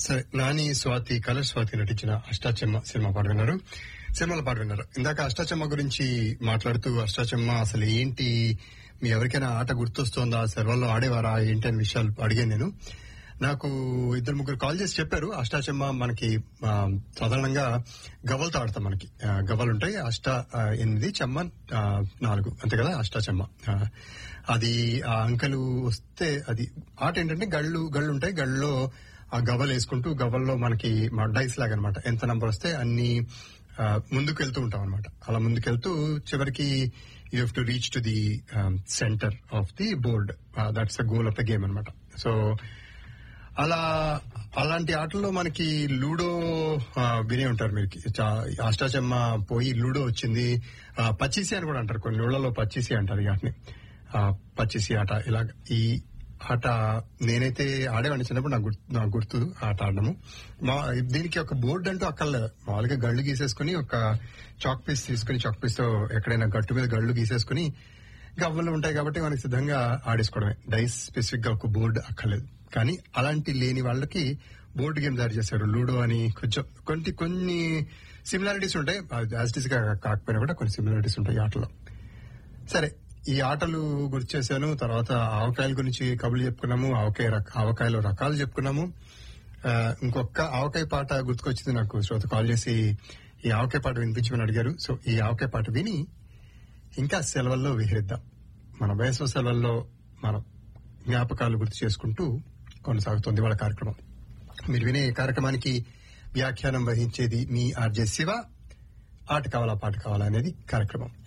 సరే నాని స్వాతి కలర్ స్వాతి నటించిన అష్టాచెమ్మ సినిమా పాట విన్నారు సినిమాలో పాట విన్నారు ఇందాక అష్టాచెమ్మ గురించి మాట్లాడుతూ అష్టాచెమ్మ అసలు ఏంటి మీ ఎవరికైనా ఆట గుర్తొస్తోందా సెర్వల్లో ఆడేవారా ఏంటి అనే విషయాలు అడిగాను నేను నాకు ఇద్దరు ముగ్గురు కాల్ చేసి చెప్పారు అష్టాచెమ్మ మనకి ఆ, సాధారణంగా గవ్వలతో ఆడతాం మనకి ఆ, గవ్వలు ఉంటాయి అష్ట ఆ, ఎనిమిది చెమ్మ ఆ, నాలుగు అంతే కదా అష్టాచెమ్మ ఆ, అది ఆ అంకెలు వస్తే అది ఆట ఏంటంటే గళ్ళు గళ్ళు ఉంటాయి గళ్ళలో ఆ గవ్వలు వేసుకుంటూ గవ్వల్లో మనకి డైస్ లాగా అనమాట ఎంత నంబర్ వస్తే అన్ని ఆ, ముందుకు వెళ్తూ ఉంటాం అనమాట అలా ముందుకెళ్తూ చివరికి you have to reach to the centre of the board that's the goal of the game అనమాట సో అలా అలాంటి ఆటల్లో మనకి లూడో ఆ, వినే ఉంటారు మీరు చా- అష్టాచెమ్మ పోయి లూడో వచ్చింది ఆ, పచ్చిసి అని కూడా అంటారు కొన్ని ఊళ్ళలో పచ్చిసి అంటారు ఈ ఆటని ఆ, పచ్చిసి ఆట ఇలా ఈ ఆట నేనైతే ఆడేవాడిని చిన్నప్పుడు నాకు గుర్తు నాకు గుర్తు ఆట ఆడడము మా దీనికి ఒక బోర్డు అంటూ అక్కర్లేదు మామూలుగా గళ్ళు గీసేసుకుని ఒక చాక్ పీస్ తీసుకుని చాక్ పీస్ తో ఎక్కడైనా గట్టు మీద గళ్ళు గీసేసుకుని గవ్వలు ఉంటాయి కాబట్టి మనకి సిద్ధంగా ఆడేసుకోవడమే డైస్ స్పెసిఫిక్ గా ఒక బోర్డు అక్కర్లేదు కానీ అలాంటి లేని వాళ్ళకి బోర్డు గేమ్ తయారు చేశారు లూడో అని కొంచెం కొన్ని కొన్ని సిమిలారిటీస్ ఉంటాయి యాజిటీస్ గా కాకపోయినా కూడా కొన్ని సిమిలారిటీస్ ఉంటాయి ఈ ఆటలో సరే ఈ ఆటలు గుర్తు చేశాను తర్వాత ఆవకాయల గురించి కబుర్లు చెప్పుకున్నాము ఆవకాయ రక- ఆవకాయలో రకాలు చెప్పుకున్నాము ఆ, ఇంకొక ఆవకాయ పాట గుర్తుకొచ్చింది నాకు శ్రోత కాల్ చేసి ఈ ఆవకాయ పాట వినిపించమని అడిగారు సో ఈ ఆవకాయ పాట విని ఇంకా సెలవుల్లో విహరిద్దాం మన వేసవ సెలవుల్లో మన జ్ఞాపకాలు గుర్తు చేసుకుంటూ కొనసాగుతోంది వాళ్ళ కార్యక్రమం మీరు వినే ఈ కార్యక్రమానికి వ్యాఖ్యానం వహించేది మీ ఆర్జే శివ ఆట కావాలా పాట కావాలా అనేది కార్యక్రమం